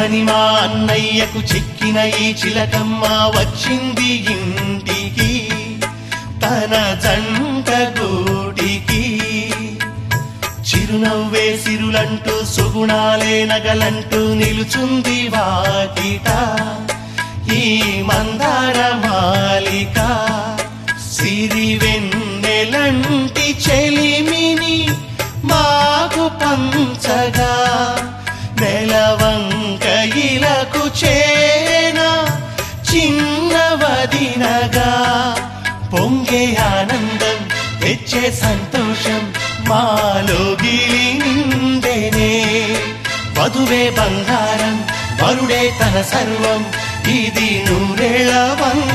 చిక్కని మా అన్నయ్యకు చిక్కిన ఈ చిలకమ్మ వచ్చింది ఇంటికి తన జంట గూటికి చిరునవ్వే సిరులంటూ సుగుణాలే నగలంటూ నిలుచుంది వాకిట ఈ మందార మాలిక సిరి వెన్నెలంటి చెలిమిని మాకు పంచగా నెలవంక ఇలకు చేన చిన్నవదినగా పొంగే ఆనందం తెచ్చే సంతోషం మాలో గిలి నిండెనే వధువే బంగారం వరుడే తన సర్వం ఇది నూరేళ్ళ బంగారం